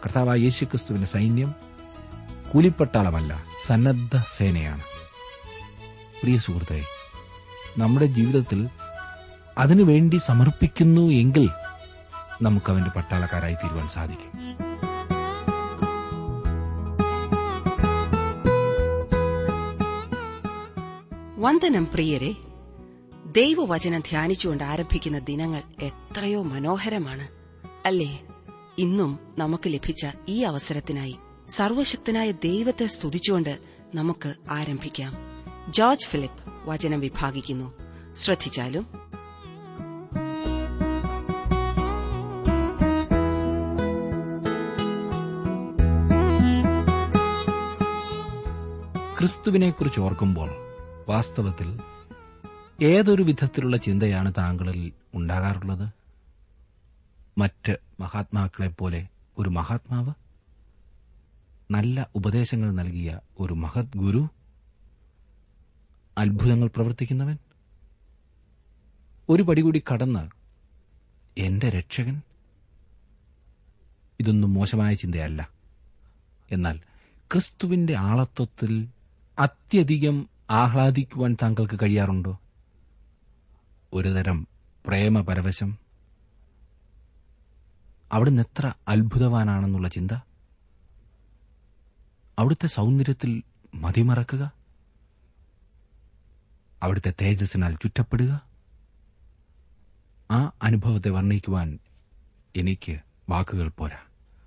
കർത്താവായ യേശുക്രിസ്തുവിന്റെ സൈന്യം കൂലിപ്പട്ടാളമല്ല സന്നദ്ധ സേനയാണ് പ്രിയ സുഹൃത്തെ നമ്മുടെ ജീവിതത്തിൽ അതിനുവേണ്ടി സമർപ്പിക്കുന്നു എങ്കിൽ നമുക്ക് അവന്റെ പട്ടാളക്കാരായി തീരുവാൻ സാധിക്കും വന്ദനം പ്രിയരെ ദൈവവചനം ധ്യാനിച്ചുകൊണ്ട് ആരംഭിക്കുന്ന ദിനങ്ങൾ എത്രയോ മനോഹരമാണ് അല്ലേ ഇന്നും നമുക്ക് ലഭിച്ച ഈ അവസരത്തിനായി സർവശക്തനായ ദൈവത്തെ സ്തുതിച്ചുകൊണ്ട് നമുക്ക് ആരംഭിക്കാം ജോർജ് ഫിലിപ്പ് വചനം വിഭാഗിക്കുന്നു ശ്രദ്ധിച്ചാലും ക്രിസ്തുവിനെക്കുറിച്ച് ഓർക്കുമ്പോൾ വാസ്തവത്തിൽ ഏതൊരു വിധത്തിലുള്ള ചിന്തയാണ് താങ്കളിൽ ഉണ്ടാകാറുള്ളത് മറ്റ് മഹാത്മാക്കളെപ്പോലെ ഒരു മഹാത്മാവ് നല്ല ഉപദേശങ്ങൾ നൽകിയ ഒരു മഹത് ഗുരു അത്ഭുതങ്ങൾ പ്രവർത്തിക്കുന്നവൻ ഒരു പടി കൂടി കടന്ന് എന്റെ രക്ഷകൻ ഇതൊന്നും മോശമായ ചിന്തയല്ല എന്നാൽ ക്രിസ്തുവിന്റെ ആളത്വത്തിൽ അത്യധികം ആഹ്ലാദിക്കുവാൻ താങ്കൾക്ക് കഴിയാറുണ്ടോ ഒരുതരം പ്രേമപരവശം അവിടുന്ന് എത്ര അത്ഭുതവാനാണെന്നുള്ള ചിന്ത അവിടുത്തെ സൗന്ദര്യത്തിൽ മതിമറക്കുക അവിടുത്തെ തേജസ്സിനാൽ ചുറ്റപ്പെടുക ആ അനുഭവത്തെ വർണ്ണിക്കുവാൻ എനിക്ക് വാക്കുകൾ പോരാ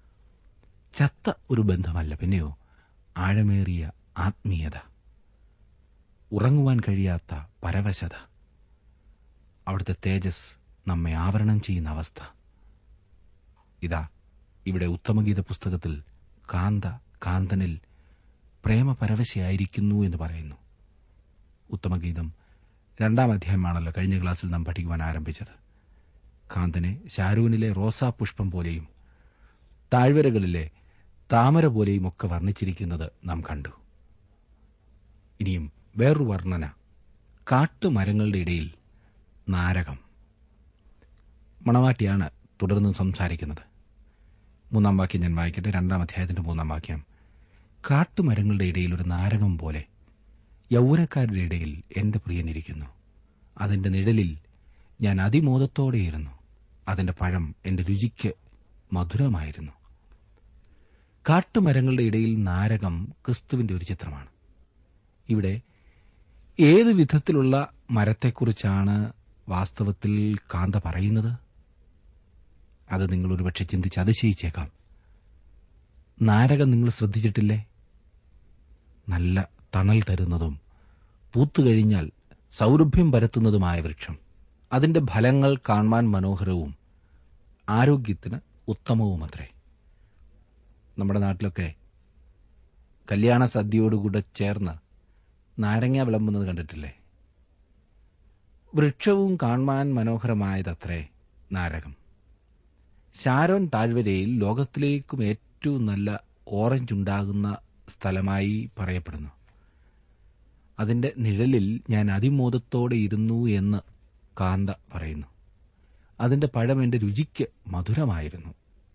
ചത്ത ഒരു ബന്ധമല്ല പിന്നെയോ ആഴമേറിയ ആത്മീയത ഉറങ്ങുവാൻ കഴിയാത്ത പരവശത അവിടുത്തെ തേജസ് നമ്മെ ആവരണം ചെയ്യുന്ന അവസ്ഥ ഇതാ ഇവിടെ ഉത്തമഗീത പുസ്തകത്തിൽ കാന്ത കാന്തനിൽ പ്രേമപരവശയായിരിക്കുന്നു എന്ന് പറയുന്നു ഉത്തമഗീതം രണ്ടാം അധ്യായമാണല്ലോ കഴിഞ്ഞ ക്ലാസ്സിൽ നാം പഠിക്കുവാൻ ആരംഭിച്ചത് കാന്തനെ ശാരൂനിലെ റോസാ പുഷ്പം പോലെയും താഴ്വരകളിലെ താമര പോലെയും ഒക്കെ വർണ്ണിച്ചിരിക്കുന്നത് നാം കണ്ടു ഇനിയും വേറൊരു വർണ്ണന കാട്ടുമരങ്ങളുടെ ഇടയിൽ നാരകം മണവാട്ടിയാണ് തുടർന്ന് സംസാരിക്കുന്നത് മൂന്നാം വാക്യം ഞാൻ വായിക്കട്ടെ രണ്ടാം അധ്യായത്തിന്റെ മൂന്നാം വാക്യം കാട്ടുമരങ്ങളുടെ ഇടയിൽ ഒരു നാരകം പോലെ യൗവനക്കാരുടെ ഇടയിൽ എന്റെ പ്രിയനിരിക്കുന്നു അതിന്റെ നിഴലിൽ ഞാൻ അതിമോദത്തോടെയിരുന്നു അതിന്റെ പഴം എന്റെ രുചിക്ക് മധുരമായിരുന്നു കാട്ടുമരങ്ങളുടെ ഇടയിൽ നാരകം ക്രിസ്തുവിന്റെ ഒരു ചിത്രമാണ് ഇവിടെ ഏത് വിധത്തിലുള്ള മരത്തെക്കുറിച്ചാണ് വാസ്തവത്തിൽ കാന്ത പറയുന്നത് അത് നിങ്ങൾ ഒരുപക്ഷെ ചിന്തിച്ച് അതിശയിച്ചേക്കാം നാരകം നിങ്ങൾ ശ്രദ്ധിച്ചിട്ടില്ലേ നല്ല തണൽ തരുന്നതും പൂത്തുകഴിഞ്ഞാൽ സൗരഭ്യം പരത്തുന്നതുമായ വൃക്ഷം അതിന്റെ ഫലങ്ങൾ കാണുവാൻ മനോഹരവും ആരോഗ്യത്തിന് ഉത്തമവുമത്രേ നമ്മുടെ നാട്ടിലൊക്കെ കല്യാണ സദ്യയോടുകൂടെ ചേർന്ന് നാരങ്ങ വിളമ്പുന്നത് കണ്ടിട്ടില്ലേ വൃക്ഷവും കാണുവാൻ മനോഹരമായതത്രേ നാരകം ശാരോൻ താഴ്വരയിൽ ലോകത്തിലേക്കും ഏറ്റവും നല്ല ഓറഞ്ച് ഉണ്ടാകുന്ന സ്ഥലമായി പറയപ്പെടുന്നു അതിന്റെ നിഴലിൽ ഞാൻ അതിമോദത്തോടെ ഇരുന്നു എന്ന് കാന്ത പറയുന്നു അതിന്റെ പഴം എന്റെ രുചിക്ക് മധുരമായിരുന്നു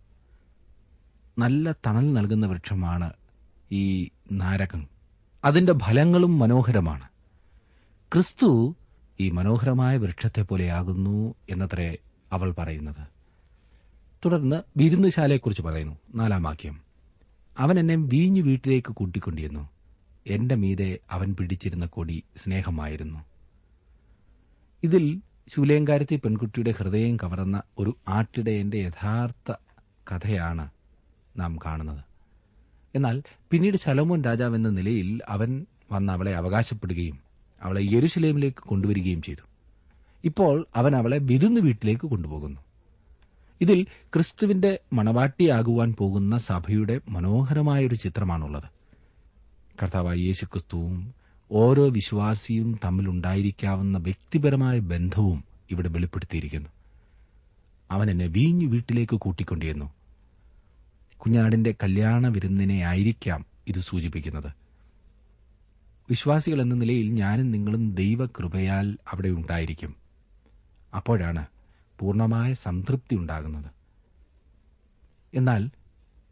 നല്ല തണൽ നൽകുന്ന വൃക്ഷമാണ് ഈ നാരകം അതിന്റെ ഫലങ്ങളും മനോഹരമാണ് ക്രിസ്തു ഈ മനോഹരമായ വൃക്ഷത്തെ പോലെയാകുന്നു എന്നത്രേ അവൾ പറയുന്നത് തുടർന്ന് വിരുന്നുശാലയെക്കുറിച്ച് പറയുന്നു നാലാം വാക്യം അവൻ എന്നെ വീഞ്ഞു വീട്ടിലേക്ക് കൂട്ടിക്കൊണ്ടിരുന്നു എന്റെ മീതെ അവൻ പിടിച്ചിരുന്ന കൊടി സ്നേഹമായിരുന്നു ഇതിൽ ശൂലേങ്കാരത്തി പെൺകുട്ടിയുടെ ഹൃദയം കവർന്ന ഒരു ആട്ടിടയന്റെ യഥാർത്ഥ കഥയാണ് നാം കാണുന്നത് എന്നാൽ പിന്നീട് ശലോമോൻ രാജാവ് എന്ന നിലയിൽ അവൻ വന്ന് അവളെ അവകാശപ്പെടുകയും അവളെ യെരുശലേമിലേക്ക് കൊണ്ടുവരികയും ചെയ്തു ഇപ്പോൾ അവൻ അവളെ വിരുന്നു വീട്ടിലേക്ക് കൊണ്ടുപോകുന്നു ഇതിൽ ക്രിസ്തുവിന്റെ മണവാട്ടിയാകുവാൻ പോകുന്ന സഭയുടെ മനോഹരമായൊരു ചിത്രമാണുള്ളത് കർത്താവായ യേശു ക്രിസ്തുവും ഓരോ വിശ്വാസിയും തമ്മിലുണ്ടായിരിക്കാവുന്ന വ്യക്തിപരമായ ബന്ധവും ഇവിടെ വെളിപ്പെടുത്തിയിരിക്കുന്നു അവൻ എന്നെ വീഞ്ഞു വീട്ടിലേക്ക് കൂട്ടിക്കൊണ്ടിരുന്നു കുഞ്ഞാടിന്റെ കല്യാണ വിരുന്നിനെ ആയിരിക്കാം ഇത് സൂചിപ്പിക്കുന്നത് വിശ്വാസികൾ എന്ന നിലയിൽ ഞാനും നിങ്ങളും ദൈവകൃപയാൽ അവിടെ ഉണ്ടായിരിക്കും അപ്പോഴാണ് പൂർണ്ണമായ സംതൃപ്തി ഉണ്ടാകുന്നത് എന്നാൽ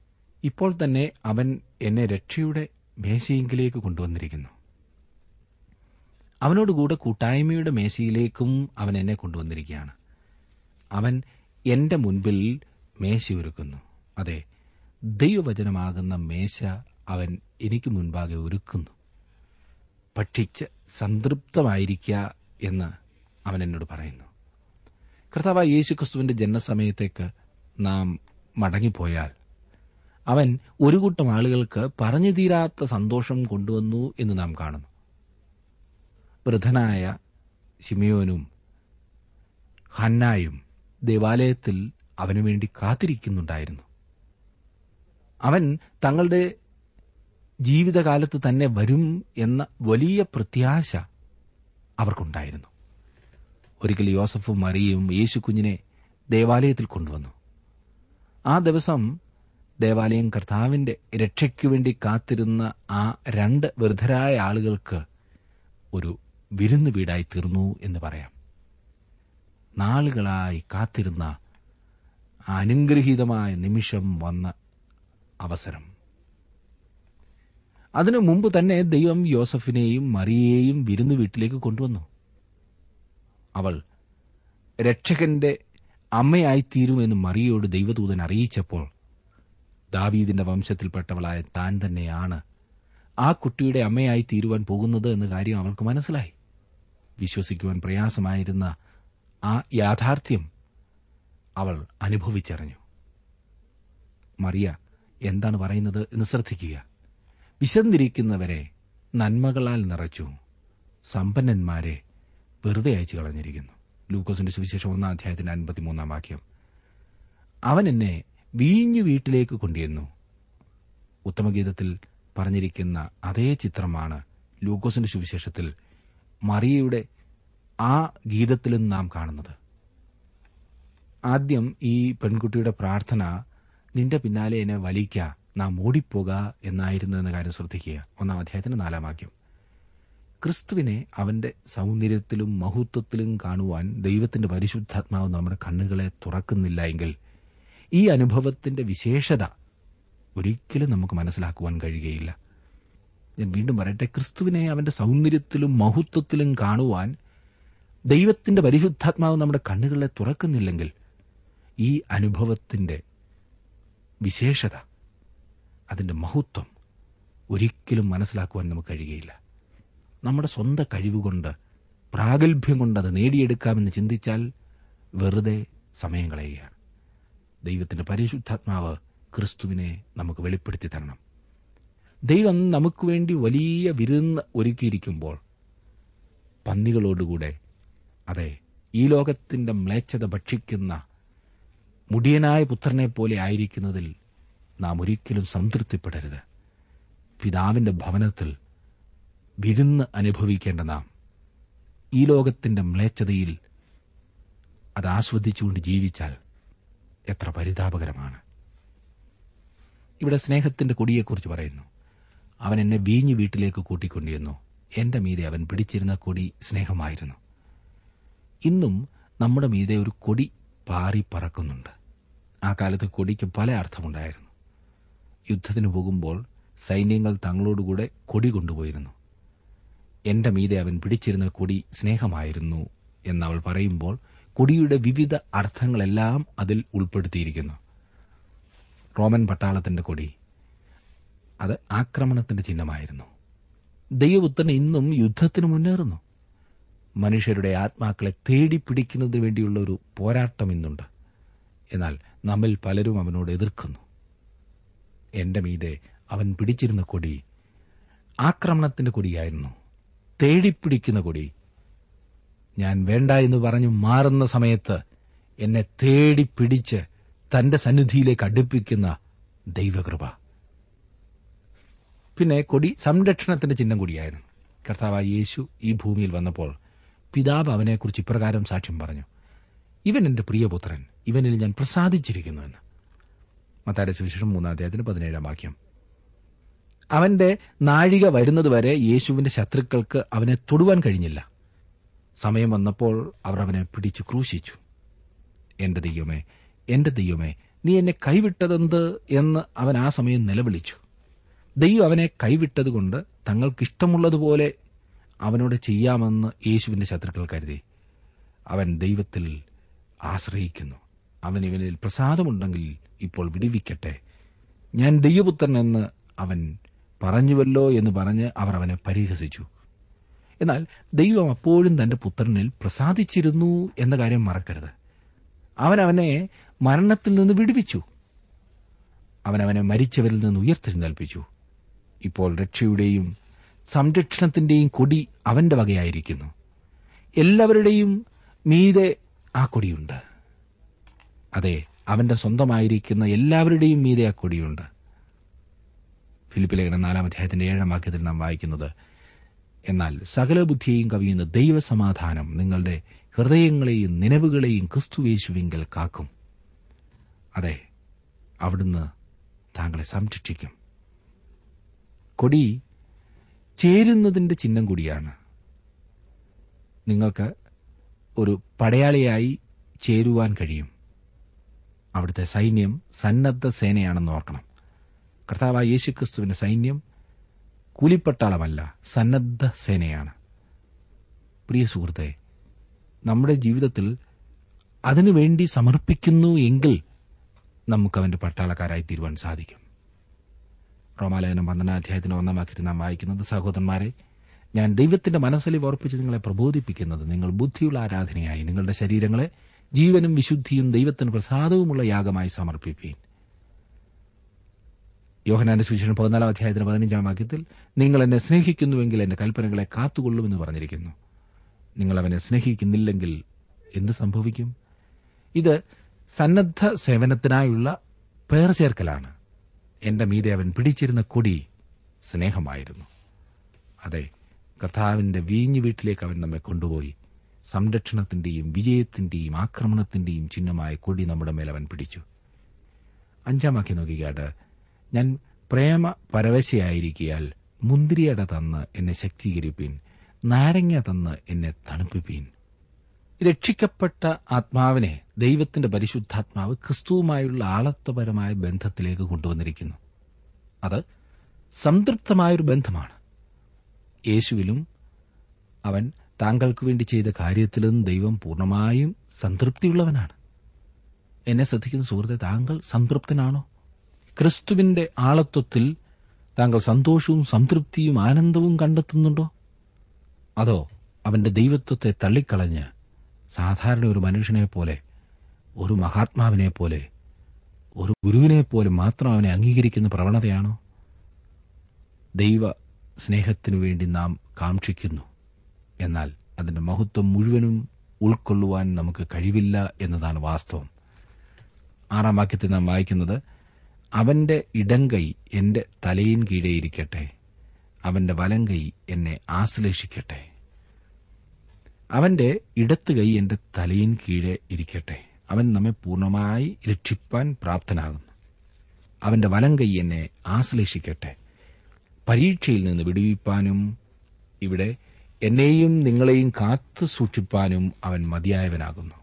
ഇപ്പോൾ തന്നെ അവൻ എന്നെ രക്ഷയുടെ മേശയെങ്കിലേക്ക് കൊണ്ടുവന്നിരിക്കുന്നു അവനോടുകൂടെ കൂട്ടായ്മയുടെ മേശയിലേക്കും അവൻ എന്നെ കൊണ്ടുവന്നിരിക്കുകയാണ് അവൻ എന്റെ മുൻപിൽ മേശയൊരുക്കുന്നു അതെ ദൈവവചനമാകുന്ന മേശ അവൻ എനിക്ക് മുൻപാകെ ഒരുക്കുന്നു ഭക്ഷിച്ച് സംതൃപ്തമായിരിക്കുക എന്ന് അവൻ എന്നോട് പറയുന്നു കർത്താവ് യേശുക്രിസ്തുവിന്റെ ജന്മസമയത്തേക്ക് നാം മടങ്ങിപ്പോയാൽ അവൻ ഒരു കൂട്ടം ആളുകൾക്ക് പറഞ്ഞു തീരാത്ത സന്തോഷം കൊണ്ടുവന്നു എന്ന് നാം കാണുന്നു വൃദ്ധനായ ശിമിയോനും ഹന്നായും ദേവാലയത്തിൽ അവനു വേണ്ടി കാത്തിരിക്കുന്നുണ്ടായിരുന്നു അവൻ തങ്ങളുടെ ജീവിതകാലത്ത് തന്നെ വരും എന്ന വലിയ പ്രത്യാശ അവർക്കുണ്ടായിരുന്നു ഒരിക്കൽ യോസഫും മറിയയും യേശു കുഞ്ഞിനെ ദേവാലയത്തിൽ കൊണ്ടുവന്നു ആ ദിവസം ദേവാലയം കർത്താവിന്റെ രക്ഷയ്ക്കു വേണ്ടി കാത്തിരുന്ന ആ രണ്ട് വൃദ്ധരായ ആളുകൾക്ക് ഒരു വിരുന്ന് വീടായി തീർന്നു എന്ന് പറയാം നാളുകളായി കാത്തിരുന്ന ആ അനുഗ്രഹീതമായ നിമിഷം വന്ന അവസരം അതിനു മുമ്പ് തന്നെ ദൈവം യോസഫിനെയും മറിയെയും വിരുന്നു വീട്ടിലേക്ക് കൊണ്ടുവന്നു അവൾ രക്ഷകന്റെ അമ്മയായിത്തീരുമെന്ന് മറിയോട് ദൈവദൂതൻ അറിയിച്ചപ്പോൾ ദാവീദിന്റെ വംശത്തിൽപ്പെട്ടവളായ താൻ തന്നെയാണ് ആ കുട്ടിയുടെ അമ്മയായി തീരുവാൻ പോകുന്നത് എന്ന കാര്യം അവൾക്ക് മനസ്സിലായി വിശ്വസിക്കുവാൻ പ്രയാസമായിരുന്ന ആ യാഥാർത്ഥ്യം അവൾ അനുഭവിച്ചറിഞ്ഞു മറിയ എന്താണ് പറയുന്നത് എന്ന് ശ്രദ്ധിക്കുക വിശന്നിരിക്കുന്നവരെ നന്മകളാൽ നിറച്ചു സമ്പന്നന്മാരെ വെറുതെ അയച്ചു കളഞ്ഞിരിക്കുന്നു ലൂക്കോസിന്റെ സുവിശേഷം ഒന്നാം അധ്യായത്തിന്റെ അൻപത്തിമൂന്നാം വാക്യം അവൻ എന്നെ വീഞ്ഞു വീട്ടിലേക്ക് കൊണ്ടുവന്നു ഉത്തമഗീതത്തിൽ പറഞ്ഞിരിക്കുന്ന അതേ ചിത്രമാണ് ലൂക്കോസിന്റെ സുവിശേഷത്തിൽ മറിയയുടെ ആ ഗീതത്തിലും നാം കാണുന്നത് ആദ്യം ഈ പെൺകുട്ടിയുടെ പ്രാർത്ഥന നിന്റെ പിന്നാലെ എന്നെ വലിക്ക നാം ഓടിപ്പോക എന്നായിരുന്നു എന്ന കാര്യം ശ്രദ്ധിക്കുക ഒന്നാം അധ്യായത്തിന്റെ നാലാം വാക്യം ക്രിസ്തുവിനെ അവന്റെ സൗന്ദര്യത്തിലും മഹത്വത്തിലും കാണുവാൻ ദൈവത്തിന്റെ പരിശുദ്ധാത്മാവ് നമ്മുടെ കണ്ണുകളെ തുറക്കുന്നില്ല എങ്കിൽ ഈ അനുഭവത്തിന്റെ വിശേഷത ഒരിക്കലും നമുക്ക് മനസ്സിലാക്കുവാൻ കഴിയുകയില്ല ഞാൻ വീണ്ടും പറയട്ടെ ക്രിസ്തുവിനെ അവന്റെ സൗന്ദര്യത്തിലും മഹത്വത്തിലും കാണുവാൻ ദൈവത്തിന്റെ പരിശുദ്ധാത്മാവ് നമ്മുടെ കണ്ണുകളെ തുറക്കുന്നില്ലെങ്കിൽ ഈ അനുഭവത്തിന്റെ വിശേഷത അതിന്റെ മഹത്വം ഒരിക്കലും മനസ്സിലാക്കുവാൻ നമുക്ക് കഴിയുകയില്ല നമ്മുടെ സ്വന്തം കഴിവുകൊണ്ട് പ്രാഗൽഭ്യം കൊണ്ട് അത് നേടിയെടുക്കാമെന്ന് ചിന്തിച്ചാൽ വെറുതെ സമയം കളയുകയാണ് ദൈവത്തിന്റെ പരിശുദ്ധാത്മാവ് ക്രിസ്തുവിനെ നമുക്ക് വെളിപ്പെടുത്തി തരണം ദൈവം നമുക്ക് വേണ്ടി വലിയ വിരുന്ന് ഒരുക്കിയിരിക്കുമ്പോൾ പന്നികളോടുകൂടെ അതെ ഈ ലോകത്തിന്റെ മ്ലേച്ഛത ഭക്ഷിക്കുന്ന മുടിയനായ പുത്രനെ പോലെ ആയിരിക്കുന്നതിൽ നാം ഒരിക്കലും സംതൃപ്തിപ്പെടരുത് പിതാവിന്റെ ഭവനത്തിൽ വിരുന്ന് അനുഭവിക്കേണ്ട നാം ഈ ലോകത്തിന്റെ മ്ലേച്ഛതയിൽ അത് ആസ്വദിച്ചുകൊണ്ട് ജീവിച്ചാൽ എത്ര പരിതാപകരമാണ് ഇവിടെ സ്നേഹത്തിന്റെ കൊടിയെക്കുറിച്ച് പറയുന്നു അവൻ എന്നെ വീഞ്ഞു വീട്ടിലേക്ക് കൂട്ടിക്കൊണ്ടിരുന്നു എന്റെ മീതെ അവൻ പിടിച്ചിരുന്ന കൊടി സ്നേഹമായിരുന്നു ഇന്നും നമ്മുടെ മീതെ ഒരു കൊടി പാറി പറക്കുന്നുണ്ട് ആ കാലത്ത് കൊടിക്ക് പല അർത്ഥമുണ്ടായിരുന്നു യുദ്ധത്തിന് പോകുമ്പോൾ സൈന്യങ്ങൾ തങ്ങളോടുകൂടെ കൊടി കൊണ്ടുപോയിരുന്നു എന്റെ മീതെ അവൻ പിടിച്ചിരുന്ന കൊടി സ്നേഹമായിരുന്നു എന്നവൾ പറയുമ്പോൾ കൊടിയുടെ വിവിധ അർത്ഥങ്ങളെല്ലാം അതിൽ ഉൾപ്പെടുത്തിയിരിക്കുന്നു റോമൻ പട്ടാളത്തിന്റെ കൊടി അത് ആക്രമണത്തിന്റെ ചിഹ്നമായിരുന്നു ദൈവപുത്രൻ ഇന്നും യുദ്ധത്തിന് മുന്നേറുന്നു മനുഷ്യരുടെ ആത്മാക്കളെ തേടിപ്പിടിക്കുന്നതിന് വേണ്ടിയുള്ള ഒരു പോരാട്ടം ഇന്നുണ്ട് എന്നാൽ നമ്മിൽ പലരും അവനോട് എതിർക്കുന്നു എന്റെ മീതെ അവൻ പിടിച്ചിരുന്ന കൊടി ആക്രമണത്തിന്റെ കൊടിയായിരുന്നു തേടിപ്പിടിക്കുന്ന കൊടി ഞാൻ വേണ്ട എന്ന് പറഞ്ഞു മാറുന്ന സമയത്ത് എന്നെ തേടിപ്പിടിച്ച് തന്റെ സന്നിധിയിലേക്ക് അടുപ്പിക്കുന്ന ദൈവകൃപ പിന്നെ കൊടി സംരക്ഷണത്തിന്റെ ചിഹ്നം കൂടിയായിരുന്നു കർത്താവായ യേശു ഈ ഭൂമിയിൽ വന്നപ്പോൾ പിതാവ് അവനെക്കുറിച്ച് ഇപ്രകാരം സാക്ഷ്യം പറഞ്ഞു ഇവൻ എന്റെ പ്രിയപുത്രൻ ഇവനിൽ ഞാൻ പ്രസാദിച്ചിരിക്കുന്നുവെന്ന് മത്തായുടെ സുവിശേഷം മൂന്നാം അധ്യായത്തിന് പതിനേഴാം വാക്യം അവന്റെ നാഴിക വരുന്നതുവരെ യേശുവിന്റെ ശത്രുക്കൾക്ക് അവനെ തൊടുവാൻ കഴിഞ്ഞില്ല സമയം വന്നപ്പോൾ അവർ അവനെ പിടിച്ചു ക്രൂശിച്ചു എന്റെ ദൈവമേ എന്റെ ദൈവമേ നീ എന്നെ കൈവിട്ടതെന്ത് എന്ന് അവൻ ആ സമയം നിലവിളിച്ചു ദൈവം അവനെ കൈവിട്ടതുകൊണ്ട് തങ്ങൾക്കിഷ്ടമുള്ളതുപോലെ അവനോട് ചെയ്യാമെന്ന് യേശുവിന്റെ ശത്രുക്കൾ കരുതി അവൻ ദൈവത്തിൽ ആശ്രയിക്കുന്നു അവൻ ഇവനിൽ പ്രസാദമുണ്ടെങ്കിൽ ഇപ്പോൾ വിടുവിക്കട്ടെ ഞാൻ ദൈവപുത്രൻ എന്ന് അവൻ പറഞ്ഞുവല്ലോ എന്ന് പറഞ്ഞ് അവർ അവനെ പരിഹസിച്ചു എന്നാൽ ദൈവം അപ്പോഴും തന്റെ പുത്രനിൽ പ്രസാദിച്ചിരുന്നു എന്ന കാര്യം മറക്കരുത് അവൻ അവനെ മരണത്തിൽ നിന്ന് വിടുവിച്ചു അവൻ അവനെ മരിച്ചവരിൽ നിന്ന് ഉയർത്തെഴുന്നേൽപ്പിച്ചു ഇപ്പോൾ രക്ഷയുടെയും സംരക്ഷണത്തിന്റെയും കൊടി അവന്റെ വകയായിരിക്കുന്നു എല്ലാവരുടെയും മീതെ ആ കൊടിയുണ്ട് അതെ അവന്റെ സ്വന്തമായിരിക്കുന്ന എല്ലാവരുടെയും മീതെ ആ കൊടിയുണ്ട് ഫിലിപ്പിലേഖന നാലാം അധ്യായത്തിന്റെ ഏഴാം വാക്യത്തിൽ നാം വായിക്കുന്നത് എന്നാൽ സകല ബുദ്ധിയെയും കവിയുന്ന ദൈവസമാധാനം നിങ്ങളുടെ ഹൃദയങ്ങളെയും നിലവുകളെയും ക്രിസ്തുവേശുവിങ്കൽ കാക്കും അതെ അവിടുന്ന് താങ്കളെ സംരക്ഷിക്കും കൊടി ചേരുന്നതിന്റെ ചിഹ്നം കൂടിയാണ് നിങ്ങൾക്ക് ഒരു പടയാളിയായി ചേരുവാൻ കഴിയും അവിടുത്തെ സൈന്യം സന്നദ്ധ സേനയാണെന്ന് ഓർക്കണം കർത്താവായ യേശുക്രിസ്തുവിന്റെ സൈന്യം കൂലിപ്പട്ടാളമല്ല സന്നദ്ധ സേനയാണ് പ്രിയ സുഹൃത്തെ നമ്മുടെ ജീവിതത്തിൽ അതിനുവേണ്ടി സമർപ്പിക്കുന്നു എങ്കിൽ നമുക്ക് അവന്റെ പട്ടാളക്കാരായി തീരുവാൻ സാധിക്കും റോമാലയനം പന്ത്രണ്ടാം അധ്യായത്തിന്റെ ഒന്നാം വാക്യത്തിൽ നാം വായിക്കുന്നത് സഹോദരന്മാരെ ഞാൻ ദൈവത്തിന്റെ മനസ്സലിവ് ഓർപ്പിച്ച് നിങ്ങളെ പ്രബോധിപ്പിക്കുന്നത് നിങ്ങൾ ബുദ്ധിയുള്ള ആരാധനയായി നിങ്ങളുടെ ശരീരങ്ങളെ ജീവനും വിശുദ്ധിയും ദൈവത്തിന് പ്രസാദവുമുള്ള യാഗമായി സമർപ്പിപ്പീൻ യോഹനാന്റെ സുവിശേഷം പതിനാലാം അധ്യായത്തിന് പതിനഞ്ചാം വാക്യത്തിൽ നിങ്ങൾ എന്നെ സ്നേഹിക്കുന്നുവെങ്കിൽ എന്റെ കൽപ്പനകളെ കാത്തുകൊള്ളുമെന്ന് പറഞ്ഞിരിക്കുന്നു നിങ്ങൾ അവനെ സ്നേഹിക്കുന്നില്ലെങ്കിൽ എന്ത് സംഭവിക്കും ഇത് സന്നദ്ധ സേവനത്തിനായുള്ള പേർ ചേർക്കലാണ് എന്റെ മീതെ അവൻ പിടിച്ചിരുന്ന കൊടി സ്നേഹമായിരുന്നു അതെ കർത്താവിന്റെ വീഞ്ഞു വീട്ടിലേക്ക് അവൻ നമ്മെ കൊണ്ടുപോയി സംരക്ഷണത്തിന്റെയും വിജയത്തിന്റെയും ആക്രമണത്തിന്റെയും ചിഹ്നമായ കൊടി നമ്മുടെ മേൽ അവൻ പിടിച്ചു അഞ്ചാം വാക്യം നോക്കിക്കാട്ട് ഞാൻ പ്രേമ പരവശയായിരിക്കിയാൽ മുന്തിരിയട തന്ന് എന്നെ ശക്തീകരിപ്പീൻ നാരങ്ങ തന്ന് എന്നെ തണുപ്പിപ്പീൻ രക്ഷിക്കപ്പെട്ട ആത്മാവിനെ ദൈവത്തിന്റെ പരിശുദ്ധാത്മാവ് ക്രിസ്തുവുമായുള്ള ആളത്വപരമായ ബന്ധത്തിലേക്ക് കൊണ്ടുവന്നിരിക്കുന്നു അത് സംതൃപ്തമായൊരു ബന്ധമാണ് യേശുവിലും അവൻ താങ്കൾക്ക് വേണ്ടി ചെയ്ത കാര്യത്തിലും ദൈവം പൂർണ്ണമായും സംതൃപ്തിയുള്ളവനാണ് എന്നെ ശ്രദ്ധിക്കുന്ന സുഹൃത്തെ താങ്കൾ സംതൃപ്തനാണോ ക്രിസ്തുവിന്റെ ആളത്വത്തിൽ താങ്കൾ സന്തോഷവും സംതൃപ്തിയും ആനന്ദവും കണ്ടെത്തുന്നുണ്ടോ അതോ അവന്റെ ദൈവത്വത്തെ തള്ളിക്കളഞ്ഞ് സാധാരണ ഒരു മനുഷ്യനെ പോലെ ഒരു മഹാത്മാവിനെ പോലെ ഒരു ഗുരുവിനെ പോലെ മാത്രം അവനെ അംഗീകരിക്കുന്ന പ്രവണതയാണോ ദൈവ സ്നേഹത്തിനു വേണ്ടി നാം കാക്ഷിക്കുന്നു എന്നാൽ അതിന്റെ മഹത്വം മുഴുവനും ഉൾക്കൊള്ളുവാൻ നമുക്ക് കഴിവില്ല എന്നതാണ് വാസ്തവം ആറാം വാക്യത്തിൽ നാം വായിക്കുന്നത് അവന്റെ ഇടങ്കൈ എന്റെ തലയിൻ കീഴെ ഇരിക്കട്ടെ അവന്റെ വലങ്കൈ എന്നെ ആശ്ലേഷിക്കട്ടെ അവന്റെ ഇടത്ത് കൈ എന്റെ തലയിൻ കീഴെ ഇരിക്കട്ടെ അവൻ നമ്മെ പൂർണ്ണമായി രക്ഷിപ്പാൻ പ്രാപ്തനാകുന്നു അവന്റെ വലം കൈ എന്നെ ആശ്ലേഷിക്കട്ടെ പരീക്ഷയിൽ നിന്ന് വിടുവിപ്പാനും ഇവിടെ എന്നെയും നിങ്ങളെയും കാത്തു സൂക്ഷിപ്പാനും അവൻ മതിയായവനാകുന്നു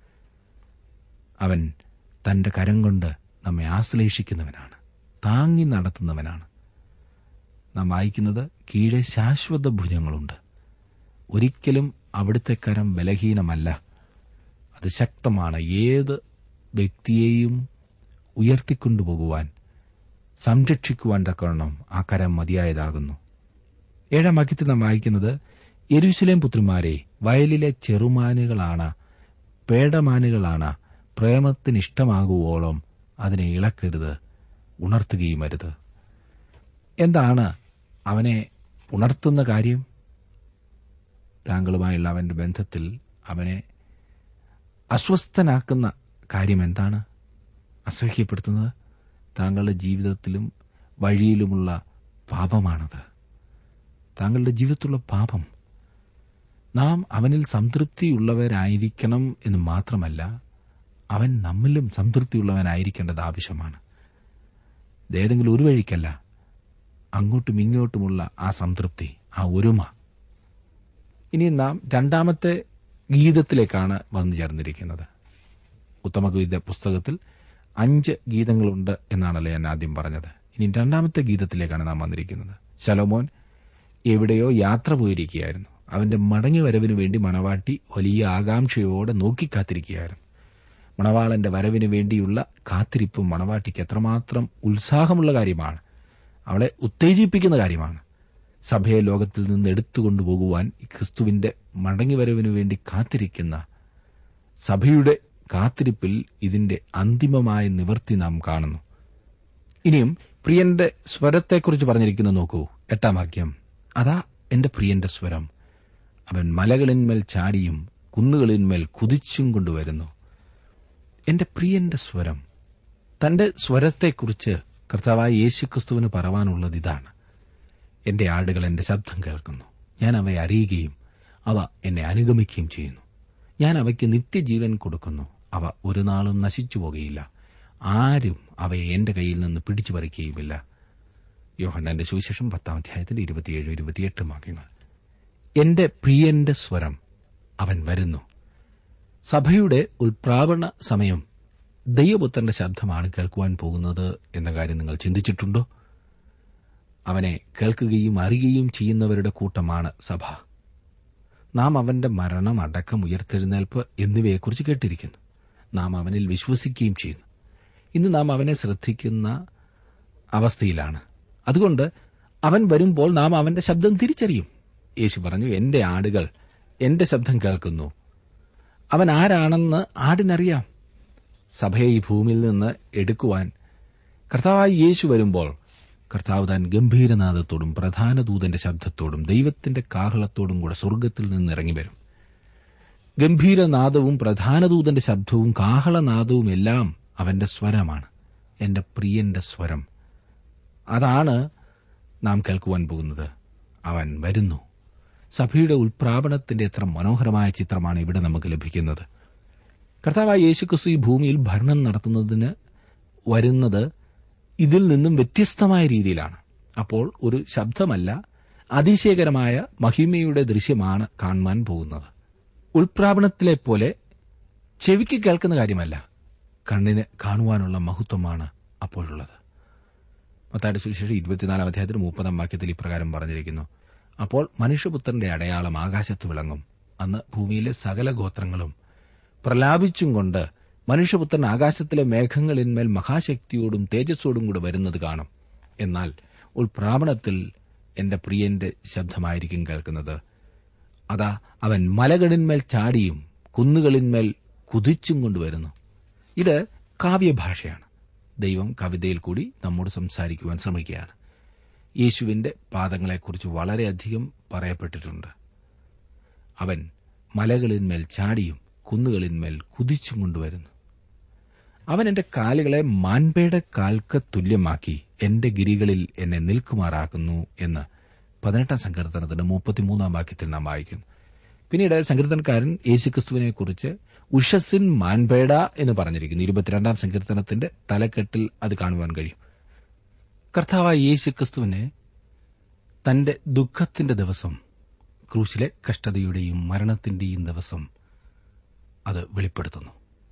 അവൻ തന്റെ കരം കൊണ്ട് നമ്മെ ആശ്ലേഷിക്കുന്നവനാണ് താങ്ങി നടത്തുന്നവനാണ് നാം വായിക്കുന്നത് കീഴെ ശാശ്വത ഭുജങ്ങളുണ്ട് ഒരിക്കലും അവിടുത്തെ കരം ബലഹീനമല്ല അത് ശക്തമാണ് ഏത് വ്യക്തിയെയും ഉയർത്തിക്കൊണ്ടുപോകുവാൻ സംരക്ഷിക്കുവാൻ തക്കവണ്ണം ആ കരം മതിയായതാകുന്നു ഏഴാം വാക്യത്തിൽ നാം വായിക്കുന്നത് യെരുശലേം പുത്രിമാരെ വയലിലെ ചെറുമാനുകളാണ് പേടമാനുകളാണ് പ്രേമത്തിനിഷ്ടമാകുവോളം അതിനെ ഇളക്കരുത് ഉണർത്തുകയും അരുത് എന്താണ് അവനെ ഉണർത്തുന്ന കാര്യം താങ്കളുമായുള്ള അവന്റെ ബന്ധത്തിൽ അവനെ അസ്വസ്ഥനാക്കുന്ന കാര്യം എന്താണ് അസഹ്യപ്പെടുത്തുന്നത് താങ്കളുടെ ജീവിതത്തിലും വഴിയിലുമുള്ള പാപമാണത് താങ്കളുടെ ജീവിതത്തിലുള്ള പാപം നാം അവനിൽ സംതൃപ്തിയുള്ളവരായിരിക്കണം എന്ന് മാത്രമല്ല അവൻ നമ്മിലും സംതൃപ്തിയുള്ളവനായിരിക്കേണ്ടത് ആവശ്യമാണ് ഇതേതെങ്കിലും ഒരു വഴിക്കല്ല അങ്ങോട്ടും ഇങ്ങോട്ടുമുള്ള ആ സംതൃപ്തി ആ ഒരുമ ഇനി നാം രണ്ടാമത്തെ ഗീതത്തിലേക്കാണ് വന്നു ചേർന്നിരിക്കുന്നത് ഉത്തമഗീത പുസ്തകത്തിൽ അഞ്ച് ഗീതങ്ങളുണ്ട് എന്നാണല്ലോ ഞാൻ ആദ്യം പറഞ്ഞത് ഇനി രണ്ടാമത്തെ ഗീതത്തിലേക്കാണ് നാം വന്നിരിക്കുന്നത് ശലോമോൻ എവിടെയോ യാത്ര പോയിരിക്കുകയായിരുന്നു അവന്റെ മടങ്ങി വരവിനു വേണ്ടി മണവാട്ടി വലിയ ആകാംക്ഷയോടെ നോക്കിക്കാത്തിരിക്കുകയായിരുന്നു മണവാളന്റെ വരവിന് വേണ്ടിയുള്ള കാത്തിരിപ്പും മണവാട്ടിക്ക് എത്രമാത്രം ഉത്സാഹമുള്ള കാര്യമാണ് അവളെ ഉത്തേജിപ്പിക്കുന്ന കാര്യമാണ് സഭയെ ലോകത്തിൽ നിന്ന് എടുത്തുകൊണ്ടുപോകുവാൻ ക്രിസ്തുവിന്റെ മടങ്ങിവരവിനു വേണ്ടി കാത്തിരിക്കുന്ന സഭയുടെ കാത്തിരിപ്പിൽ ഇതിന്റെ അന്തിമമായ നിവൃത്തി നാം കാണുന്നു ഇനിയും പ്രിയന്റെ സ്വരത്തെക്കുറിച്ച് പറഞ്ഞിരിക്കുന്നു നോക്കൂ എട്ടാം വാക്യം അതാ എന്റെ പ്രിയന്റെ സ്വരം അവൻ മലകളിന്മേൽ ചാടിയും കുന്നുകളിന്മേൽ കുതിച്ചും കൊണ്ടുവരുന്നു എന്റെ പ്രിയന്റെ സ്വരം തന്റെ സ്വരത്തെക്കുറിച്ച് കർത്താവായ യേശുക്രിസ്തുവിന് പറവാനുള്ളത് ഇതാണ് എന്റെ ആടുകൾ എന്റെ ശബ്ദം കേൾക്കുന്നു ഞാൻ അവയെ അറിയുകയും അവ എന്നെ അനുഗമിക്കുകയും ചെയ്യുന്നു ഞാൻ അവയ്ക്ക് നിത്യജീവൻ കൊടുക്കുന്നു അവ ഒരു നാളും നശിച്ചു പോകുകയില്ല ആരും അവയെ എന്റെ കയ്യിൽ നിന്ന് പിടിച്ചു പറിക്കുകയുമില്ല യോഹന്നാന്റെ സുവിശേഷം പത്താം അധ്യായത്തിന്റെ ഇരുപത്തിയേഴ് ഇരുപത്തിയെട്ട് വാക്യങ്ങൾ എന്റെ പ്രിയന്റെ സ്വരം അവൻ വരുന്നു സഭയുടെ ഉൾപ്രാവണ സമയം ദൈവപുത്രന്റെ ശബ്ദമാണ് കേൾക്കുവാൻ പോകുന്നത് എന്ന കാര്യം നിങ്ങൾ ചിന്തിച്ചിട്ടുണ്ടോ അവനെ കേൾക്കുകയും അറിയുകയും ചെയ്യുന്നവരുടെ കൂട്ടമാണ് സഭ നാം അവന്റെ മരണം അടക്കം ഉയർത്തെഴുന്നേൽപ്പ് എന്നിവയെക്കുറിച്ച് കേട്ടിരിക്കുന്നു നാം അവനിൽ വിശ്വസിക്കുകയും ചെയ്യുന്നു ഇന്ന് നാം അവനെ ശ്രദ്ധിക്കുന്ന അവസ്ഥയിലാണ് അതുകൊണ്ട് അവൻ വരുമ്പോൾ നാം അവന്റെ ശബ്ദം തിരിച്ചറിയും യേശു പറഞ്ഞു എന്റെ ആടുകൾ എന്റെ ശബ്ദം കേൾക്കുന്നു അവൻ ആരാണെന്ന് ആടിനറിയാം സഭയെ ഈ ഭൂമിയിൽ നിന്ന് എടുക്കുവാൻ കർത്താവായി യേശു വരുമ്പോൾ കർത്താവ് താൻ ഗംഭീരനാദത്തോടും പ്രധാന ദൂതന്റെ ശബ്ദത്തോടും ദൈവത്തിന്റെ കാഹളത്തോടും കൂടെ സ്വർഗ്ഗത്തിൽ നിന്ന് ഇറങ്ങി വരും ഗംഭീരനാദവും പ്രധാന ദൂതന്റെ ശബ്ദവും കാഹളനാദവും എല്ലാം അവന്റെ സ്വരമാണ് എന്റെ പ്രിയന്റെ സ്വരം അതാണ് നാം കേൾക്കുവാൻ പോകുന്നത് അവൻ വരുന്നു സഭയുടെ ഉൾപ്രാപണത്തിന്റെ എത്ര മനോഹരമായ ചിത്രമാണ് ഇവിടെ നമുക്ക് ലഭിക്കുന്നത് കർത്താവായ യേശുക്രിസ്തു ഈ ഭൂമിയിൽ ഭരണം നടത്തുന്നതിന് വരുന്നത് ഇതിൽ നിന്നും വ്യത്യസ്തമായ രീതിയിലാണ് അപ്പോൾ ഒരു ശബ്ദമല്ല അതിശയകരമായ മഹിമയുടെ ദൃശ്യമാണ് കാണുവാൻ പോകുന്നത് ഉൾപ്രാപണത്തിലെ പോലെ ചെവിക്ക് കേൾക്കുന്ന കാര്യമല്ല കണ്ണിന് കാണുവാനുള്ള മഹത്വമാണ് അപ്പോഴുള്ളത് മത്തായുടെ സുവിശേഷം ഇരുപത്തിനാലാം അധ്യായത്തിന് മുപ്പതാം വാക്യത്തിൽ ഇപ്രകാരം പറഞ്ഞിരിക്കുന്നു അപ്പോൾ മനുഷ്യപുത്രന്റെ അടയാളം ആകാശത്ത് വിളങ്ങും അന്ന് ഭൂമിയിലെ സകല ഗോത്രങ്ങളും പ്രലാപിച്ചും കൊണ്ട് മനുഷ്യപുത്രൻ ആകാശത്തിലെ മേഘങ്ങളിന്മേൽ മഹാശക്തിയോടും തേജസ്സോടും കൂടെ വരുന്നത് കാണും എന്നാൽ ഉൾപ്രാപണത്തിൽ എന്റെ പ്രിയന്റെ ശബ്ദമായിരിക്കും കേൾക്കുന്നത് അതാ അവൻ മലകളിന്മേൽ ചാടിയും കുന്നുകളിന്മേൽ കുതിച്ചും കൊണ്ടുവരുന്നു ഇത് കാവ്യഭാഷയാണ് ദൈവം കവിതയിൽ കൂടി നമ്മോട് സംസാരിക്കുവാൻ ശ്രമിക്കുകയാണ് യേശുവിന്റെ പാദങ്ങളെക്കുറിച്ച് വളരെയധികം പറയപ്പെട്ടിട്ടുണ്ട് അവൻ മലകളിന്മേൽ ചാടിയും കുന്നുകളിന്മേൽ കുതിച്ചും കൊണ്ടുവരുന്നു അവൻ എന്റെ കാലുകളെ മാൻപയുടെ കാൽക്ക് തുല്യമാക്കി എന്റെ ഗിരികളിൽ എന്നെ നിൽക്കുമാറാക്കുന്നു എന്ന് പതിനെട്ടാം സങ്കീർത്തനത്തിന്റെ മുപ്പത്തിമൂന്നാം വാക്യത്തിൽ നാം വായിക്കുന്നു പിന്നീട് സങ്കീർത്തനക്കാരൻ യേശുക്രിസ്തുവിനെക്കുറിച്ച് ഉഷസിൻ മാൻപേട എന്ന് പറഞ്ഞിരിക്കുന്നു ഇരുപത്തിരണ്ടാം സങ്കീർത്തനത്തിന്റെ തലക്കെട്ടിൽ അത് കാണുവാൻ കഴിയും കർത്താവായ യേശുക്രിസ്തുവിനെ തന്റെ ദുഃഖത്തിന്റെ ദിവസം ക്രൂശിലെ കഷ്ടതയുടെയും മരണത്തിന്റെയും ദിവസം അത് വെളിപ്പെടുത്തുന്നു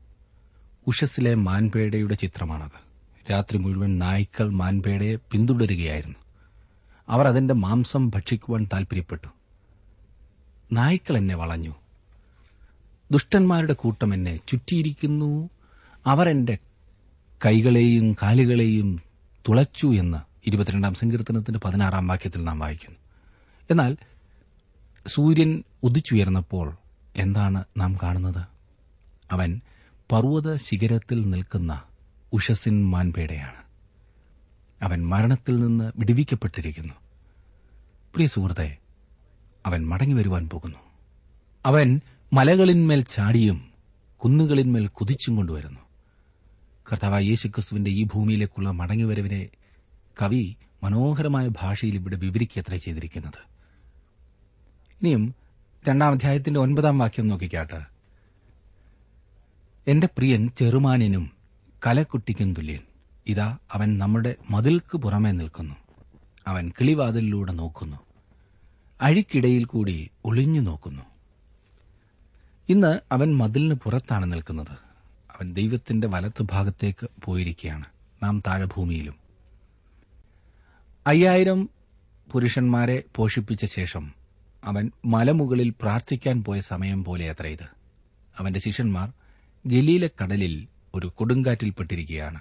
ഉഷസിലെ മാൻപേടയുടെ ചിത്രമാണത് രാത്രി മുഴുവൻ നായ്ക്കൾ മാൻപേടയെ പിന്തുടരുകയായിരുന്നു അവർ അതിന്റെ മാംസം ഭക്ഷിക്കുവാൻ താൽപര്യപ്പെട്ടു നായ്ക്കൾ എന്നെ വളഞ്ഞു ദുഷ്ടന്മാരുടെ കൂട്ടം എന്നെ ചുറ്റിയിരിക്കുന്നു അവർ എന്റെ കൈകളെയും കാലുകളെയും തുളച്ചു എന്ന് ഇരുപത്തിരണ്ടാം സങ്കീർത്തനത്തിന്റെ പതിനാറാം വാക്യത്തിൽ നാം വായിക്കുന്നു എന്നാൽ സൂര്യൻ ഉദിച്ചുയർന്നപ്പോൾ എന്താണ് നാം കാണുന്നത് അവൻ പർവ്വത ശിഖരത്തിൽ നിൽക്കുന്ന ഉഷസിൻ മാൻപേടയാണ് അവൻ മരണത്തിൽ നിന്ന് വിടുവിക്കപ്പെട്ടിരിക്കുന്നു പ്രിയ സുഹൃത്തെ അവൻ മടങ്ങി വരുവാൻ പോകുന്നു അവൻ മലകളിന്മേൽ ചാടിയും കുന്നുകളിന്മേൽ കുതിച്ചും കൊണ്ടുവരുന്നു കർത്താവായ യേശുക്രിസ്തുവിന്റെ ഈ ഭൂമിയിലേക്കുള്ള മടങ്ങിവരവിനെ കവി മനോഹരമായ ഭാഷയിൽ ഇവിടെ വിവരിക്കത്ര ചെയ്തിരിക്കുന്നത് ഇനിയും രണ്ടാം അധ്യായത്തിന്റെ ഒൻപതാം വാക്യം നോക്കിക്കാട്ട് എന്റെ പ്രിയൻ ചെറുമാനിനും കലക്കുട്ടിക്കും തുല്യൻ ഇതാ അവൻ നമ്മുടെ മതിൽക്ക് പുറമേ നിൽക്കുന്നു അവൻ കിളിവാതിലിലൂടെ നോക്കുന്നു അഴിക്കിടയിൽ കൂടി ഒളിഞ്ഞു നോക്കുന്നു ഇന്ന് അവൻ മതിലിന് പുറത്താണ് നിൽക്കുന്നത് അവൻ ദൈവത്തിന്റെ വലത്തുഭാഗത്തേക്ക് പോയിരിക്കുകയാണ് നാം താഴെ ഭൂമിയിലും അയ്യായിരം പുരുഷന്മാരെ പോഷിപ്പിച്ച ശേഷം അവൻ മലമുകളിൽ പ്രാർത്ഥിക്കാൻ പോയ സമയം പോലെ അത്ര ഇത് അവന്റെ ശിഷ്യന്മാർ ഗലീല കടലിൽ ഒരു കൊടുങ്കാറ്റിൽപ്പെട്ടിരിക്കുകയാണ്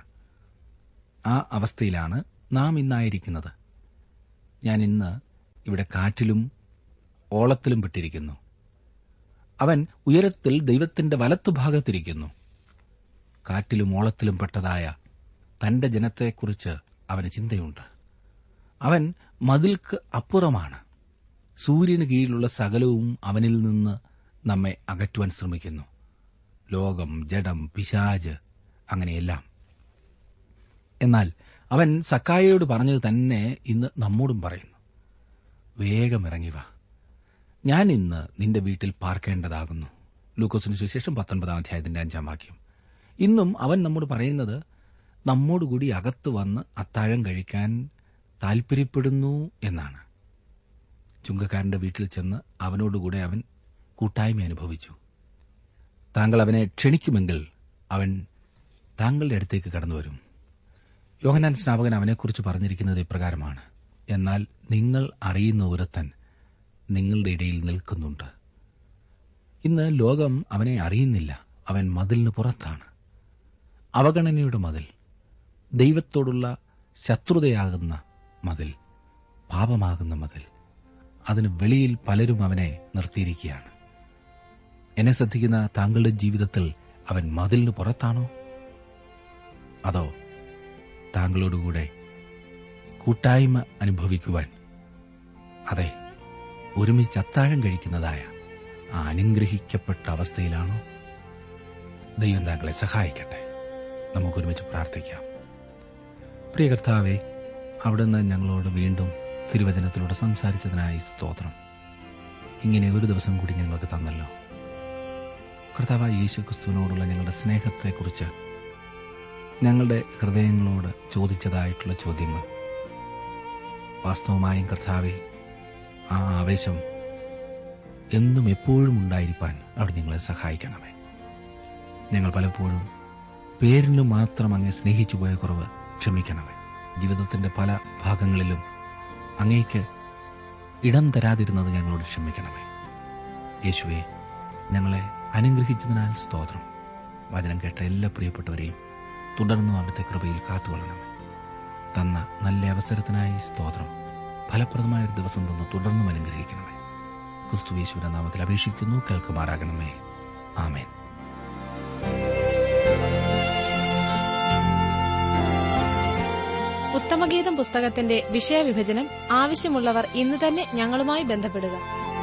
ആ അവസ്ഥയിലാണ് നാം ഇന്നായിരിക്കുന്നത് ഞാൻ ഇന്ന് ഇവിടെ കാറ്റിലും ഓളത്തിലും പെട്ടിരിക്കുന്നു അവൻ ഉയരത്തിൽ ദൈവത്തിന്റെ വലത്തുഭാഗത്തിരിക്കുന്നു കാറ്റിലും ഓളത്തിലും പെട്ടതായ തന്റെ ജനത്തെക്കുറിച്ച് അവന് ചിന്തയുണ്ട് അവൻ മതിൽക്ക് അപ്പുറമാണ് സൂര്യന് കീഴിലുള്ള സകലവും അവനിൽ നിന്ന് നമ്മെ അകറ്റുവാൻ ശ്രമിക്കുന്നു ലോകം ജഡം പിശാജ് അങ്ങനെയെല്ലാം എന്നാൽ അവൻ സക്കായയോട് പറഞ്ഞത് തന്നെ ഇന്ന് നമ്മോടും പറയുന്നു വേഗം ഇറങ്ങി വാ ഞാൻ ഇന്ന് നിന്റെ വീട്ടിൽ പാർക്കേണ്ടതാകുന്നു ലൂക്കോസിന് സുവിശേഷം പത്തൊൻപതാം അധ്യായത്തിന്റെ അഞ്ചാം വാക്യം ഇന്നും അവൻ നമ്മോട് പറയുന്നത് നമ്മോടുകൂടി അകത്ത് വന്ന് അത്താഴം കഴിക്കാൻ താൽപര്യപ്പെടുന്നു എന്നാണ് ചുങ്കക്കാരന്റെ വീട്ടിൽ ചെന്ന് അവനോടുകൂടെ അവൻ കൂട്ടായ്മ അനുഭവിച്ചു താങ്കൾ അവനെ ക്ഷണിക്കുമെങ്കിൽ അവൻ താങ്കളുടെ അടുത്തേക്ക് കടന്നുവരും യോഹനാൻ സ്നാപകൻ അവനെക്കുറിച്ച് പറഞ്ഞിരിക്കുന്നത് ഇപ്രകാരമാണ് എന്നാൽ നിങ്ങൾ അറിയുന്ന ഒരുത്തൻ നിങ്ങളുടെ ഇടയിൽ നിൽക്കുന്നുണ്ട് ഇന്ന് ലോകം അവനെ അറിയുന്നില്ല അവൻ മതിലിന് പുറത്താണ് അവഗണനയുടെ മതിൽ ദൈവത്തോടുള്ള ശത്രുതയാകുന്ന മതിൽ പാപമാകുന്ന മതിൽ അതിന് വെളിയിൽ പലരും അവനെ നിർത്തിയിരിക്കുകയാണ് എന്നെ ശ്രദ്ധിക്കുന്ന താങ്കളുടെ ജീവിതത്തിൽ അവൻ മതിലിന് പുറത്താണോ അതോ താങ്കളോടുകൂടെ കൂട്ടായ്മ അനുഭവിക്കുവാൻ അതെ ഒരുമിച്ച് അത്താഴം കഴിക്കുന്നതായ ആ അനുഗ്രഹിക്കപ്പെട്ട അവസ്ഥയിലാണോ ദൈവം താങ്കളെ സഹായിക്കട്ടെ നമുക്കൊരുമിച്ച് പ്രാർത്ഥിക്കാം പ്രിയ കർത്താവെ അവിടുന്ന് ഞങ്ങളോട് വീണ്ടും തിരുവചനത്തിലൂടെ സംസാരിച്ചതിനായി സ്തോത്രം ഇങ്ങനെ ഒരു ദിവസം കൂടി ഞങ്ങൾക്ക് തന്നല്ലോ കർത്താവായ യേശു ക്രിസ്തുവിനോടുള്ള ഞങ്ങളുടെ സ്നേഹത്തെക്കുറിച്ച് ഞങ്ങളുടെ ഹൃദയങ്ങളോട് ചോദിച്ചതായിട്ടുള്ള ചോദ്യങ്ങൾ വാസ്തവമായും കർത്താവെ ആ ആവേശം എന്നും എപ്പോഴും ഉണ്ടായിരിക്കാൻ അവിടെ ഞങ്ങളെ സഹായിക്കണമേ ഞങ്ങൾ പലപ്പോഴും പേരിന് മാത്രം അങ്ങേ സ്നേഹിച്ചു പോയ കുറവ് ക്ഷമിക്കണമേ ജീവിതത്തിന്റെ പല ഭാഗങ്ങളിലും അങ്ങേക്ക് ഇടം തരാതിരുന്നത് ഞങ്ങളോട് ക്ഷമിക്കണമേ യേശുവെ ഞങ്ങളെ അനുഗ്രഹിച്ചതിനാൽ സ്തോത്രം വചനം കേട്ട എല്ലാ പ്രിയപ്പെട്ടവരെയും തുടർന്നും അവിടുത്തെ കൃപയിൽ കാത്തുകൊള്ളണമേ തന്ന നല്ല അവസരത്തിനായി സ്തോത്രം ഫലപ്രദമായ ഒരു ദിവസം തന്ന് തുടർന്നും അനുഗ്രഹിക്കണമേ ക്രിസ്തു യേശുവിന്റെ നാമത്തിൽ അപേക്ഷിക്കുന്നു കേൾക്കുമാറാകണമേ ആമേൻ ഉത്തമഗീതം പുസ്തകത്തിന്റെ വിഷയവിഭജനം ആവശ്യമുള്ളവർ ഇന്ന് തന്നെ ഞങ്ങളുമായി ബന്ധപ്പെടുക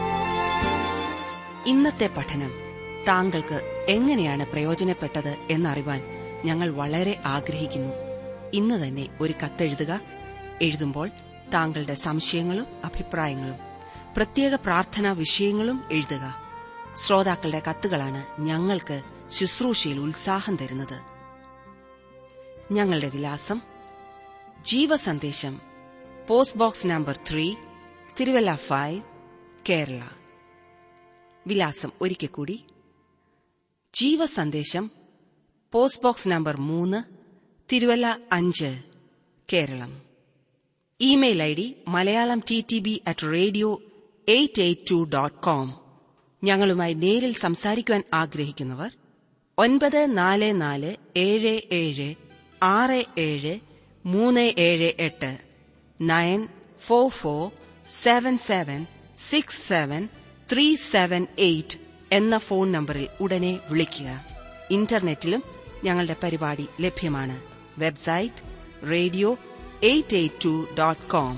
ഇന്നത്തെ പഠനം താങ്കൾക്ക് എങ്ങനെയാണ് പ്രയോജനപ്പെട്ടത് എന്നറിവാൻ ഞങ്ങൾ വളരെ ആഗ്രഹിക്കുന്നു ഇന്ന് തന്നെ ഒരു കത്തെഴുതുക എഴുതുമ്പോൾ താങ്കളുടെ സംശയങ്ങളും അഭിപ്രായങ്ങളും പ്രത്യേക പ്രാർത്ഥനാ വിഷയങ്ങളും എഴുതുക ശ്രോതാക്കളുടെ കത്തുകളാണ് ഞങ്ങൾക്ക് ശുശ്രൂഷയിൽ ഉത്സാഹം തരുന്നത് ഞങ്ങളുടെ വിലാസം Jeevasandesham post box number three Thiruvalla five Kerala വിലാസം ഒരിക്കൽ കൂടി ജീവസന്ദേശം പോസ്റ്റ് ബോക്സ് നമ്പർ മൂന്ന് തിരുവല്ല അഞ്ച് Keralam email I D Malayalam T T B at radio eight eight two dot com ഞങ്ങളുമായി നേരിൽ സംസാരിക്കുവാൻ ആഗ്രഹിക്കുന്നവർ ഒൻപത് നാല് നാല് ഏഴ് ഏഴ് ആറ് ഏഴ് മൂന്ന് ഏഴ് എട്ട് nine four four seven seven six seven three seven eight എന്ന ഫോൺ നമ്പറിൽ ഉടനെ വിളിക്കുക ഇന്റർനെറ്റിലും ഞങ്ങളുടെ പരിപാടി ലഭ്യമാണ് website radio eight eight two dot com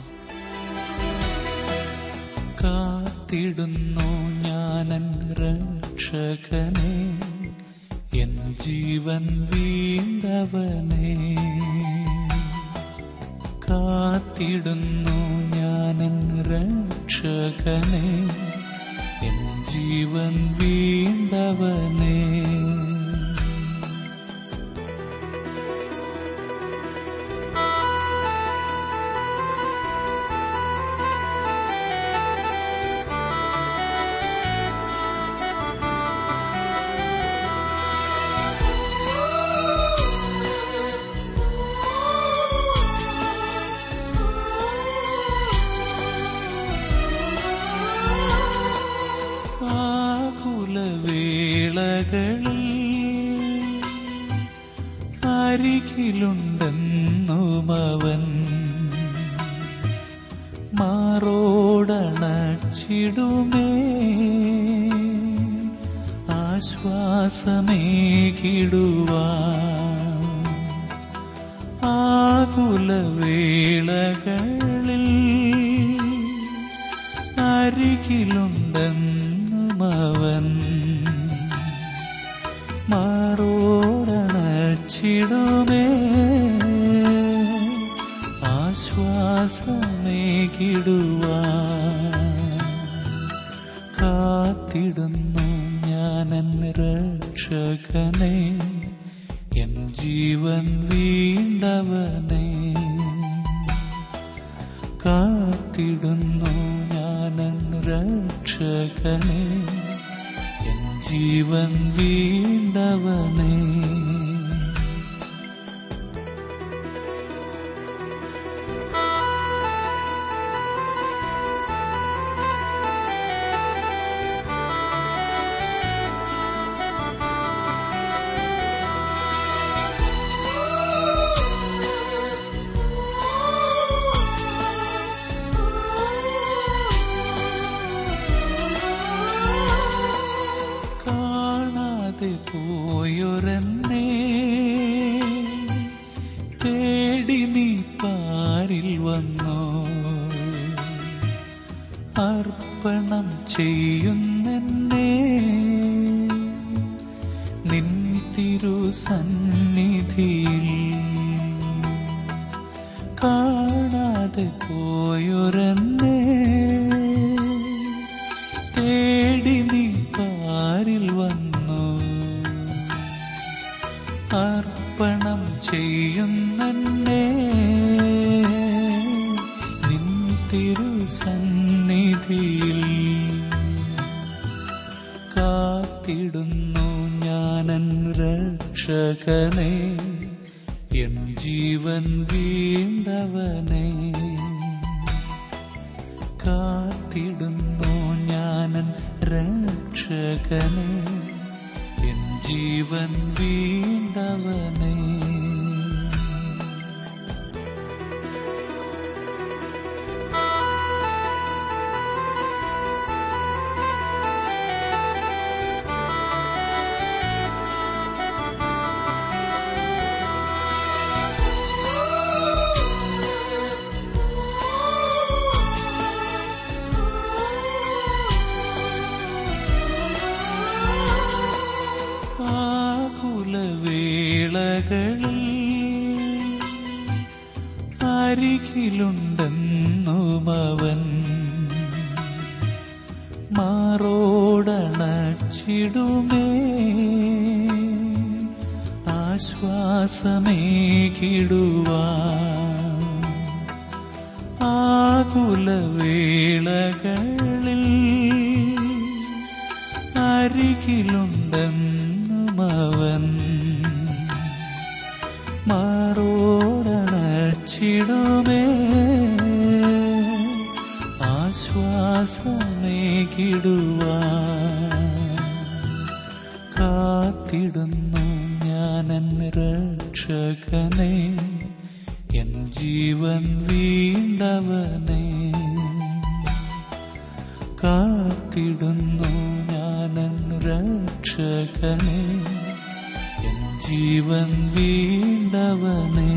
കാത്തിടുന്നു ഞാനൻ രക്ഷകനെ എൻ ജീവൻ വീണ്ടവനെ കാത്തിടുന്നു ഞാനൻ രക്ഷകനെ എൻ ജീവൻ വീണ്ടവനെ യേശുവേ അരികിലുണ്ടെന്നുമവൻ മാറോടണച്ചിടുമേ ആശ്വാസമേകിടുവാ ആകുലവേളകളിൽ അരികിലുണ്ടെന്നുമവൻ മാറോടണച്ചിടുമേ ആശ്വാസമേകിടുവാ കാത്തിടുന്നു ഞാനൻ രക്ഷകനെ എൻ ജീവൻ വീണ്ടവനെ കാത്തിടുന്നു ഞാനൻ രക്ഷകനെ എൻ ജീവൻ വീണ്ടവനെ കാണാതെ പോയൊരെന്നെ തേടി നീ പാരിൽ വന്നോ അർപ്പണം ചെയ്യുന്നെന്നെ നിൻ തിരുസന്നിധിയിൽ കാണാതെ പോയൊരെന്നെ തേടി നീ പാരിൽ വന്നു അർപ്പണം ചെയ്യുന്നെ നിൻ തിരുസന്നിധിയിൽ കാത്തിടുന്നു ഞാനൻ രക്ഷകനെ എൻ ജീവൻ വീണ്ടവനെ കാത്തിടുന്നു ഞാനൻ രക്ഷകനെ എൻ ജീവൻ വീണ്ടവനെ ആകുലവേളകളിൽ അരികിലുണ്ടെന്നുമവൻ മാറോടണച്ചിടുമേ ആശ്വാസമേകിടുവാ ആകുലവേളകളിൽ അരികിലുണ്ടെന്നുമവൻ മാറോടണച്ചിടുമേ ആശ്വാസമേകിടുവാ കാത്തിടുന്നു ഞാനൻ രക്ഷകനെ എൻ ജീവൻ വീണ്ടവനെ കാത്തിടുന്നു ഞാനൻ രക്ഷകനെ എൻ ജീവൻ വീണ്ടവനെ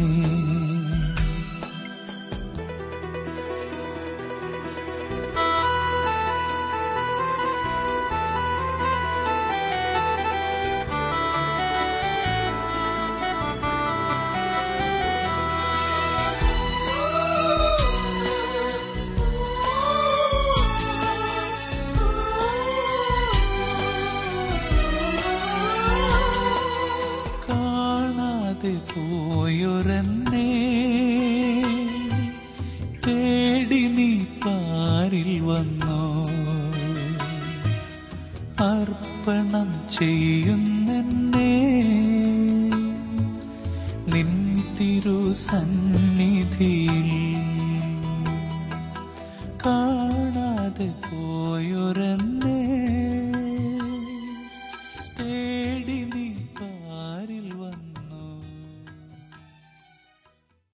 കാണാതെ പോയൊരെന്നെ തേടി നീ പാരിൽ വന്നോ അർപ്പണം ചെയ്യുന്നെന്നെ നിൻ തിരുസന്നിധിയിൽ കാണാതെ പോയൊരെന്നെ